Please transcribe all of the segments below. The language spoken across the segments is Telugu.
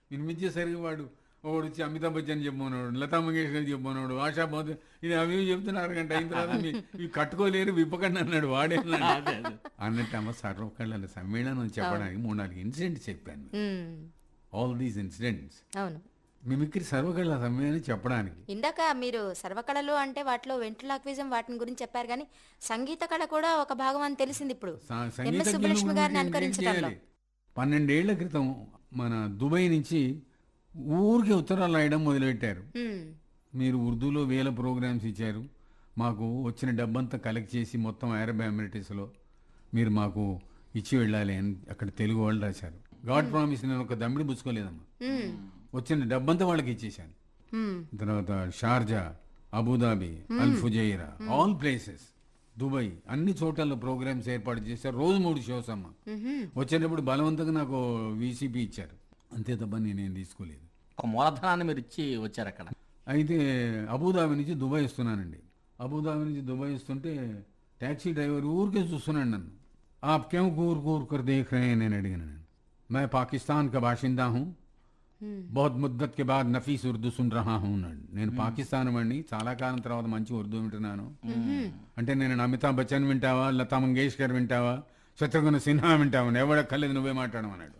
వినిపించేసరికి వాడు ఒకడు వచ్చి అమితాబ్ బచ్చన్ చెప్పమన్నాడు లతా మంగేష్కర్ చెప్పమన్నాడు ఆశా బోధ ఇది అవి చెప్తున్నారు గంట అయిన తర్వాత మీ- ఇవి కట్టుకోలేరు విప్పకండి అన్నాడు వాడే అన్నాడు. అన్నట్టు అమ్మ సర్వకళ్ళ సమ్మేళనం చెప్పడానికి మూడు నాలుగు ఇన్సిడెంట్స్ చెప్పాను ఉమ్, ఆల్ దీస్ ఇన్సిడెంట్స్ అవును మిమిక్రీ సర్వకళ్ళ సమ్మేళనం చెప్పడానికి ఇందాక మీరు సర్వకళలు అంటే వాటిలో వెంట్రులాక్విజం వాటిని గురించి చెప్పారు కానీ సంగీత కళ కూడా ఒక భాగం అని తెలిసింది ఇప్పుడు సా- ఎంఎస్ సంగీతజ్ఞులు సుబ్బలక్ష్మి గురించి గారిని ఏం అనుకరించడంలో చేయాలి? పన్నెండేళ్ల క్రితం మన దుబాయ్ నుంచి ఊరికి ఉత్తరాలు రాయడం మొదలుపెట్టారు ఉమ్, మీరు ఉర్దూలో వేల ప్రోగ్రామ్స్ ఇచ్చారు మాకు వచ్చిన డబ్బంతా కలెక్ట్ చేసి మొత్తం అరబ్ ఎమిరేటస్లో మీరు మాకు ఇచ్చి వెళ్ళాలి అని అక్కడ తెలుగు వాళ్ళు రాశారు గాడ్ ప్రామిస్ నేను ఒక దమ్మిడి పుచ్చుకోలేదమ్మా ఉమ్, వచ్చిన డబ్బంతా వాళ్ళకి ఇచ్చేసాను ఉమ్, తర్వాత Sharjah Abu Dhabi Al Fujairah all places Dubai అన్ని చోట్ల ప్రోగ్రామ్స్ ఏర్పాటు చేశారు రోజు మూడు షోస్ అమ్మ ఉహుం, వచ్చేటప్పుడు బలవంతంగా నాకు వీసీపీ ఇచ్చారు అంతే తప్ప నేనేం తీసుకోలేదు ఒక మూలధనాన్ని మీరు ఇచ్చి వచ్చారు అక్కడ అయితే అబుదాబి నుంచి దుబాయ్ వస్తున్నానండి అబుదాబి నుంచి దుబాయ్ వస్తుంటే ట్యాక్సీ డ్రైవర్ ఊరికే చూస్తున్నాడు నన్ను ఆప్ క్यों కూర్ కూర్ కర్ దేఖ్ రहे हैं నేను అడిగాను నేను मैं पाकिस्तान का बाशिंदा हूँ बहुत मुद्दत के बाद నఫీస్ ఉర్దూ సున్ రహా హూ అన్నాడు నేను పాకిస్తాన్ వాడిని చాలా కాలం తర్వాత మంచి ఉర్దూ వింటున్నాను అంటే నేను అమితాబ్ బచ్చన్ వింటావా లతా మంగేష్కర్ వింటావా శత్రుఘ్న సిన్హా వింటావా ఎవడక్కర్లేదు నువ్వే మాట్లాడమన్నాడు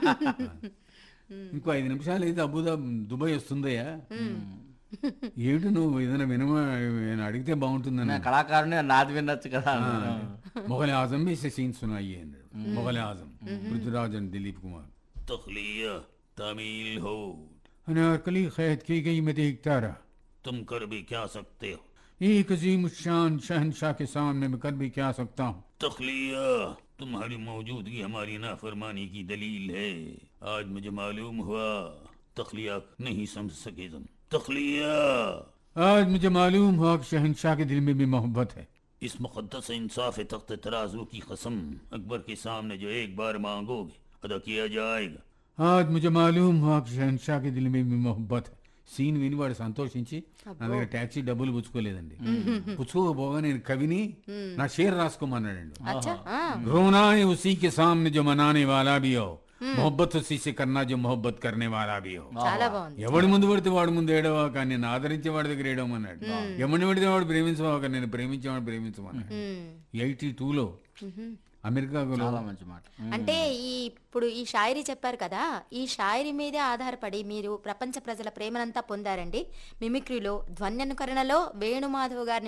ఇంకో ఐదు నిమిషాలు అయితే అబుదాబ్ దుబాయ్ వస్తుందయ్యా ఏమిటి నువ్వు ఏదైనా వినమా ఏమైనా అడిగితే బాగుంటుందని నేను కళాకారుని నాది వినొచ్చు కదా మొఘల్ ఆజం में से सीन सुनाइए అన్నాడు మొఘల్ ఆజం పృథ్వీరాజ్ అండ్ దిలీప్ కుమార్ तखलिया तमील हो अनारकली खैद की गई मैं देखता रहा तुम कर भी क्या सकते हो एक अजीम शान शहनशाह के सामने मैं कर भी क्या सकता हूँ तखलिया तुम्हारी मौजूदगी हमारी नाफरमानी की दलील है आज मुझे मालूम हुआ तखलिया नहीं समझ सके तुम तखलिया आज मुझे मालूम हुआ कि शहनशाह के दिल में भी मोहब्बत है इस मुकद्दस इंसाफ तख्त तराजू की कसम अकबर के सामने जो एक बार मांगोगे अदा किया जाएगा आज मुझे मालूम हुआ कि शहनशाह के दिल में भी मोहब्बत है సీన్ విని వాడు సంతోషించి నా దగ్గర ట్యాక్సీ డబ్బులు పుచ్చుకోలేదండి పుచ్చుకోకపోగా నేను కవిని నా షేర్ రాసుకోమన్నాడండి అచ్చా ఆ, रोना है उसी के सामने जो मनाने वाला भी हो मोहब्बत उसी से करना जो मोहब्बत करने वाला भी हो చాలా బాగుంది ఎవడి ముందు పడితే వాడి ముందు ఏడవా కానీ నేను ఆదరించే వాడి దగ్గర ఏడవమన్నాడు ఎవరిని పడితే వాడు ప్రేమించవా నేను ప్రేమించేవాడు ప్రేమించమన్నాడు ఉమ్, ఎయిటీ టూలో అమెరికాలో చాలా మంచి మాట అంటే ఈ ఇప్పుడు ఈ షాయరీ చెప్పారు కదా ఈ షాయరీ మీదే ఆధారపడి మీరు ప్రపంచ ప్రజల ప్రేమనంతా పొందారండి మిమిక్రీలో ధ్వన్యనుకరణలో వేణుమాధవ్ గారిని